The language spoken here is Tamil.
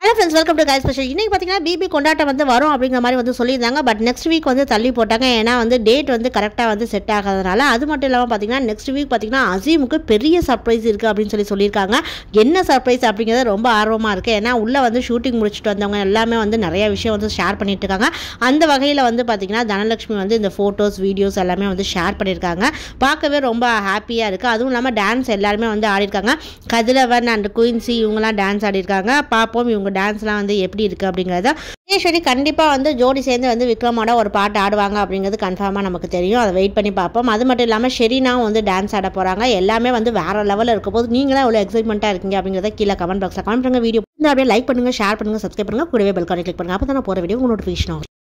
ஹலோ ஃப்ரெண்ட்ஸ் வெல்கம் டு காய் ஸ்பெஷல் இன்றைக்கி பார்த்தீங்கன்னா பிபி கொண்டாட்டம் வந்து வரும் அப்படிங்கிற மாதிரி வந்து சொல்லியிருந்தாங்க பட் நெக்ஸ்ட் வீக் வந்து தள்ளி போட்டாங்க ஏன்னா வந்து டேட் வந்து கரெக்டாக வந்து செட் ஆகாதனால அது மட்டும் இல்லாமல் பார்த்தீங்கன்னா நெக்ஸ்ட் வீக் பார்த்தீங்கன்னா அசீமுக்கு பெரிய சர்ப்ரைஸ் இருக்குது அப்படின்னு சொல்லி சொல்லியிருக்காங்க என்ன சர்ப்ரைஸ் அப்படிங்கிறது ரொம்ப ஆர்வமாக இருக்குது ஏன்னா உள்ளே வந்து ஷூட்டிங் முடிச்சுட்டு வந்தவங்க எல்லாமே வந்து நிறைய விஷயம் வந்து ஷேர் பண்ணிட்டு இருக்காங்க அந்த வகையில் வந்து பார்த்தீங்கன்னா தனலட்சுமி வந்து இந்த ஃபோட்டோஸ் வீடியோஸ் எல்லாமே வந்து ஷேர் பண்ணியிருக்காங்க பார்க்கவே ரொம்ப ஹாப்பியாக இருக்குது அதுவும் இல்லாமல் டான்ஸ் எல்லாருமே வந்து ஆடிருக்காங்க கதிரவன் அண்ட் குயின்சி இவங்கெல்லாம் டான்ஸ் ஆடிருக்காங்க பார்ப்போம் இவங்க டான்ஸ்லாம் வந்து எப்படி இருக்குது அப்படிங்கிறத ஈஸ்வரி கண்டிப்பாக வந்து ஜோடி சேர்ந்து வந்து விக்ரமோட ஒரு பாட்டு ஆடுவாங்க அப்படிங்கிறது கன்ஃபார்மாக நமக்கு தெரியும் அதை வெயிட் பண்ணி பார்ப்போம் அது மட்டும் இல்லாமல் ஷெரீனாவும் வந்து டான்ஸ் ஆட போகிறாங்க எல்லாமே வந்து வேறு லெவலில் இருக்க போது நீங்களாம் எவ்வளோ எக்ஸைட்மெண்ட்டாக இருக்கீங்க அப்படிங்கிறத கீழே கமெண்ட் பாக்ஸில் கமெண்ட் பண்ணுங்கள் வீடியோ அப்படியே லைக் பண்ணுங்கள் ஷேர் பண்ணுங்கள் சப்ஸ்கிரைப் பண்ணுங்கள் கூடவே பெல்கானி கிளிக் பண்ணுங்கள் அப்போ தான் போகிற வீடியோ நோட்டிஃபிகேஷன் ஆகும்